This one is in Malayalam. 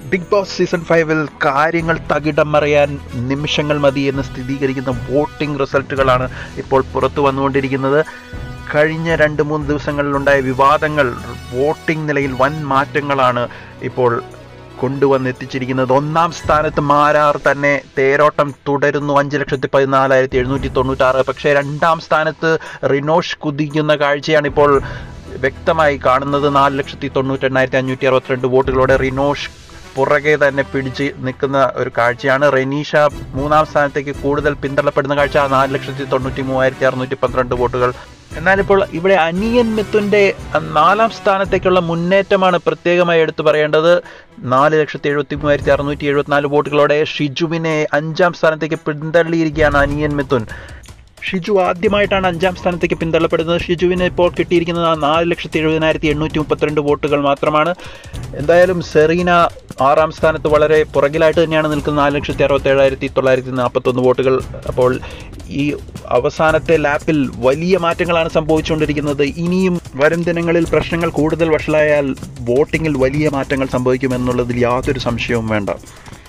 ബിഗ് ബോസ് സീസൺ ഫൈവിൽ കാര്യങ്ങൾ തകിടം മറിയാൻ നിമിഷങ്ങൾ മതി എന്ന് സ്ഥിരീകരിക്കുന്ന വോട്ടിംഗ് റിസൾട്ടുകളാണ് ഇപ്പോൾ പുറത്തു വന്നുകൊണ്ടിരിക്കുന്നത് കഴിഞ്ഞ രണ്ട് മൂന്ന് ദിവസങ്ങളിലുണ്ടായ വിവാദങ്ങൾ വോട്ടിംഗ് നിലയിൽ വൻ മാറ്റങ്ങളാണ് ഇപ്പോൾ കൊണ്ടുവന്നെത്തിച്ചിരിക്കുന്നത് ഒന്നാം സ്ഥാനത്ത് മാരാർ തന്നെ തേരോട്ടം തുടരുന്നു അഞ്ച് ലക്ഷത്തി പതിനാലായിരത്തി എഴുന്നൂറ്റി തൊണ്ണൂറ്റാറ് പക്ഷേ രണ്ടാം സ്ഥാനത്ത് റിനോഷ് കുതിക്കുന്ന കാഴ്ചയാണ് ഇപ്പോൾ വ്യക്തമായി കാണുന്നത് നാല് ലക്ഷത്തി തൊണ്ണൂറ്റെണ്ണായിരത്തി അഞ്ഞൂറ്റി അറുപത്തിരണ്ട് വോട്ടുകളോടെ റിനോഷ് പുറകെ തന്നെ പിടിച്ച് നിൽക്കുന്ന ഒരു കാഴ്ചയാണ് റെനീഷ മൂന്നാം സ്ഥാനത്തേക്ക് കൂടുതൽ പിന്തള്ളപ്പെടുന്ന കാഴ്ച നാല് ലക്ഷത്തി തൊണ്ണൂറ്റി മൂവായിരത്തി അറുന്നൂറ്റി പന്ത്രണ്ട് വോട്ടുകൾ എന്നാലിപ്പോൾ ഇവിടെ അനിയൻ മിഥുൻ്റെ നാലാം സ്ഥാനത്തേക്കുള്ള മുന്നേറ്റമാണ് പ്രത്യേകമായി എടുത്തു പറയേണ്ടത് നാല് ലക്ഷത്തി എഴുപത്തി മൂവായിരത്തി അറുന്നൂറ്റി എഴുപത്തിനാല് വോട്ടുകളോടെ ഷിജുവിനെ അഞ്ചാം സ്ഥാനത്തേക്ക് പിന്തള്ളിയിരിക്കുകയാണ് അനിയൻ മിഥുൻ ഷിജു ആദ്യമായിട്ടാണ് അഞ്ചാം സ്ഥാനത്തേക്ക് പിന്തള്ളപ്പെടുന്നത് ഷിജുവിന് ഇപ്പോൾ കിട്ടിയിരിക്കുന്നത് നാല് ലക്ഷത്തി എഴുപതിനായിരത്തി എണ്ണൂറ്റി മുപ്പത്തിരണ്ട് വോട്ടുകൾ മാത്രമാണ് എന്തായാലും സെറീന ആറാം സ്ഥാനത്ത് വളരെ പുറകിലായിട്ട് തന്നെയാണ് നിൽക്കുന്നത് നാല് ലക്ഷത്തി അറുപത്തി ഏഴായിരത്തി തൊള്ളായിരത്തി നാൽപ്പത്തൊന്ന് വോട്ടുകൾ അപ്പോൾ ഈ അവസാനത്തെ ലാപ്പിൽ വലിയ മാറ്റങ്ങളാണ് സംഭവിച്ചുകൊണ്ടിരിക്കുന്നത് ഇനിയും വരും ദിനങ്ങളിൽ പ്രശ്നങ്ങൾ കൂടുതൽ വഷളായാൽ വോട്ടിങ്ങിൽ വലിയ മാറ്റങ്ങൾ സംഭവിക്കുമെന്നുള്ളതിൽ യാതൊരു സംശയവും വേണ്ട